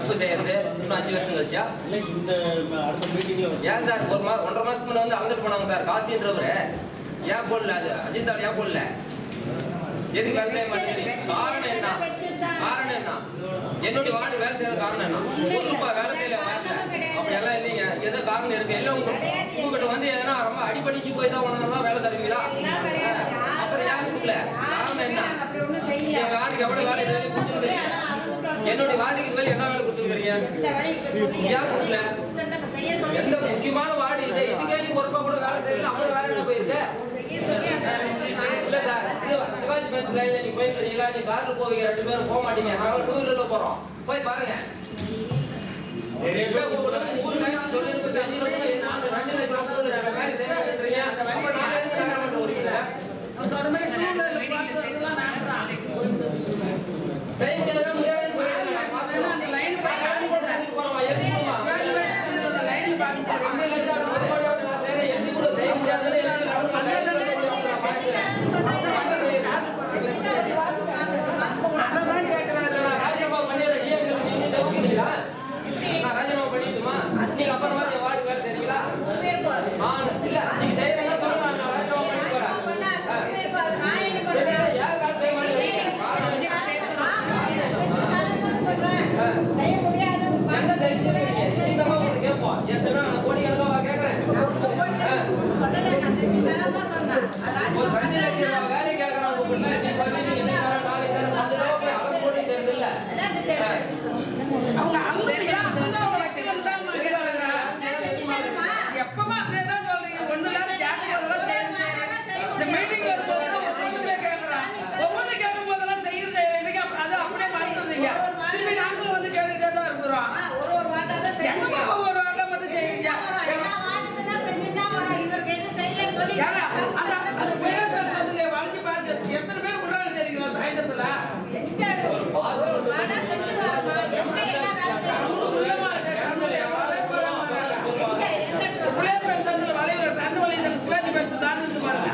எப்போ செய்யறது இன்னும் அஞ்சு வருஷம் கழிச்சா இல்லை இந்த அடுத்த மீட்டிங்ல வச்சு ஏன் சார் ஒரு மா ஒன்றரை மாசத்துக்கு முன்ன வந்து அளந்துட்டு போனாங்க சார் காசின்றவரு ஏன் போடல அது அஜிந்தாள் ஏன் போடல எதுக்கு வேலை செய்ய மாட்டேங்கிறீங்க காரணம் என்ன காரணம் என்ன என்னுடைய வார்டு வேலை செய்யாத காரணம் என்ன ஒரு ரூபாய் வேலை செய்யல வார்டுல அப்படியெல்லாம் இல்லைங்க ஏதோ காரணம் இருக்கு எல்லாம் உங்க உங்ககிட்ட வந்து எதனா ரொம்ப அடிபடிச்சு போய் தான் உனக்கு வேலை தருவீங்களா அப்புறம் யாரும் கொடுக்கல காரணம் என்ன எங்க வார்டுக்கு எவ்வளவு வேலை வேலை கொடுத்துருக்கீங்க என்னுடைய வார்டுக்கு வேலை என்ன வேலை கொடுத்துருக்கீங்க ஏன் கொடுக்கல எந்த முக்கியமான வார்டு இது இதுக்கே நீ ஒரு ரூபாய் கூட வேலை செய்யல அவ்வளவு வேலை என்ன போயிருக்கு இல்ல சார் இது சிவாஜி பென்ஸ் லைன்ல நீ போய் தெரியுங்களா நீ கார்ல போவீங்க ரெண்டு பேரும் போக மாட்டீங்க நாங்க டூ வீலர்ல போறோம் போய் பாருங்க எப்ப கூப்பிடுறது? ஊர் லைன் சொல்லி இருக்கு, அஞ்சு வருஷமா என்ன அந்த ரெண்டு லட்சம் வருஷம் நாங்க வேலை செய்ய மாட்டேன்றீங்க. அப்ப நான் எதுக்கு நகரமன்றம் வரீங்க? செய்ய முடியாதுன்னா முடியாதுன்னு சொல்லிடுங்க. நான் பார்த்துக்கிறேன். நான் கடன் போட்டு செஞ்சுட்டு போறேன். எழுதி கொடுமா. ரெண்டு லட்சம் ஒரு கோடியோட நான் செய்றேன். எழுதி கொடு. செய்ய முடியாதுன்னு எழுதி கொடு. நான் பார்த்துக்கிறேன். நான் பார்த்துக்கிறேன். ராஜினாமா பண்ணிடுறேன். நீ எங்க- நீ எங்க வச்சுக்கிறீங்களா? நான் ராஜினாமா பண்ணிட்டுமா? நீங்க அப்புறமா என் வார்டு வேலை செய்றீங்களா? ஆ, இல்ல, நீங்க செய்யறீங்கன்னா சொல்லுங்க. நான் ராஜினாமா பண்ணிட்டு போறேன். ஆ. இல்ல, யார் வேலை செய்ய மாட்டேங்கிறீங்க? சப்ஜெக்ட் சேர்க்கிறோம் சார் சேர்க்கிறோம் என்ன செஞ்சிருக்கீங்க? இந்த மாதிரி ஒண்ணு கேட்போம். எத்தனை நான் கோடிக்கணக்காவா கேட்கறேன்? ஆ. ஒரு ரெண்டு லட்சம் ரூபாய் வேலை கேட்கறான் உங்கள்ட்ட. நீ பண்ணி நீ இன்னைக்கு தரேன், நாளைக்கு தரேன், பத்து ரூபா போய் அளவு போட்டுட்டு இருக்குல்ல? ஆ. சேர்க்கிறோம் சார் சப்ஜெக்ட் சேர்க்கிறோம் வெளியில இருக்கிற எப்பமா அப்படியே தான் சொல்றீங்க ஒண்ணு இல்லாத ஜாதி அதெல்லாம் செய்யறது இந்த மீட்டிங் வரும்போது ஒவ்வொன்றுமே கேட்கறான் ஒவ்வொன்று கேட்கும் போதெல்லாம் செய்யறது இல்லைங்க அது அப்படியே மறந்துடுறீங்க திருப்பி நாங்களும் வந்து கேட்டுட்டே தான் இருக்கிறோம் என்னமா ஒவ்வொரு வாட்டை மட்டும் செய்யுங்க ஏன்னா அந்த அந்த பேர் பேர் சொல்லுங்க வளைஞ்சு பாருங்க எத்தனை பேர் விடுறாங்க தெரியுங்களா சாயந்தரத்துல உள்ளமா இருக்க கண்ணுல எவ்வளவு பேர் போறாங்க பிள்ளையார் பேர் சந்தில வளைவு கண்ணு வளைவு சிவாஜி பேர் சாதிட்டு பாருங்க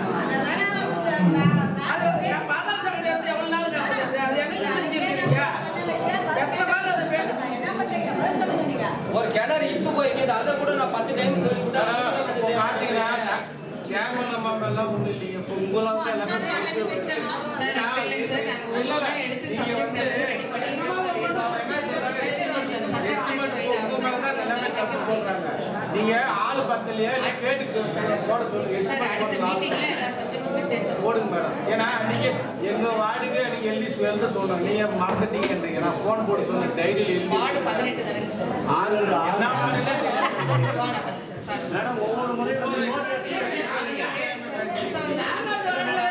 அது என் பாதாம் சக்கரை வந்து எவ்வளவு நாள் கிடக்குது அது என்ன செஞ்சிருக்கீங்க எத்தனை பேர் அது பேர் ஒரு கிணறு இப்பு போயிருக்குது அதை கூட நான் பத்து டைம் சொல்லி சார் அப்படி இல்லைங்க சார் நாங்க ஒவ்வொன்றா எடுத்து சப்ஜெக்ட் எடுத்து ரெடி பண்ணிட்டு தான் சார் இருக்கோம் வச்சிருவோம் சார் சப்ஜெக்ட் சேர்த்து வைத்து அவசரப்பட்டு வந்தாலும் வைக்க முடியல நீங்க ஆளு பத்தலையே இல்ல கேட்டு போட சொல்லுங்க சார் அடுத்த estimate போடலாம். மீட்டிங்ல எல்லா சப்ஜெக்ட்ஸுமே சேர்த்து போடுங்க மேடம் ஏன்னா நீங்க எங்க வார்டுக்கு நீங்க எழுதி சுயல்னு சொல்றேன் நீங்க மறந்துட்டீங்கன்றீங்க நான் போன் போட்டு சொன்னேன் டைரியில் எழுதி வார்டு பதினெட்டு தானேங்க சார் ஆறு என்ன வார்டுல வார்டு சார் மேடம் ஒவ்வொரு முறையும் வந்து நோட் இல்ல சார் இங்க சார் புதுசா வந்தாங்க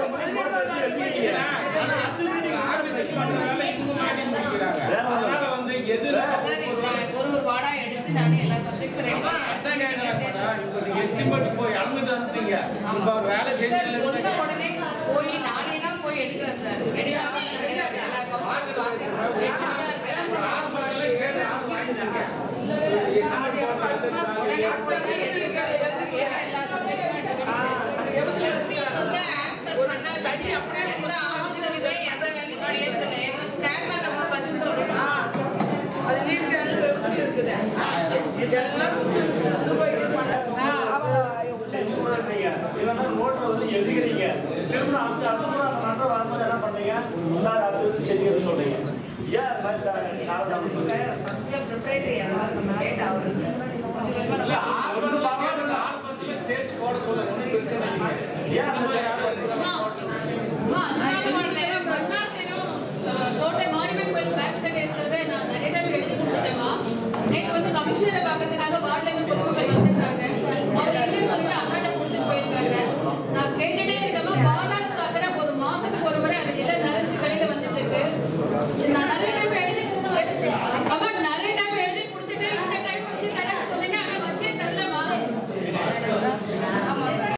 அதனால வந்து எதுல சார் இப்ப ஒரு ஒரு வார்டா எடுத்து நானே எல்லா சப்ஜெக்ட்ஸும் ரெடி பண்ணி அடுத்த மீட்டிங்ல சேர்த்து எஸ்டிமேட் போய் அளந்துட்டு வந்துட்டீங்க இப்ப அவர் வேலை சார் செஞ்சு சொன்ன உடனே போய் நானே தான் போய் எடுக்கிறேன் சார் எடுக்காம கிடையாது எல்லா கம்ப்யூட்டர்ஸ் பார்த்து எடுத்துட்டு தான் இருக்கேன் உடனே போய் தான் எடுத்துட்டு தான் இருக்கேன் சார் எடுத்த எல்லா சப்ஜெக்ட்ஸும் எடுத்து பண்ணி அது நீட்டுக்கு எழுதி இருக்குது இதெல்லாம் இது போய் இது பண்ண செஞ்சுக்கிறீங்க இல்லைன்னா நோட்டில் வந்து எழுதிக்கிறீங்க திரும்ப அடுத்த அடுத்த முறை அந்த நண்பர் வரும்போது என்ன பண்ணுறீங்க சார் அடுத்தது செஞ்சுக்கிறேன்னு சொல்றீங்க ஏன் அது மாதிரி காரணம்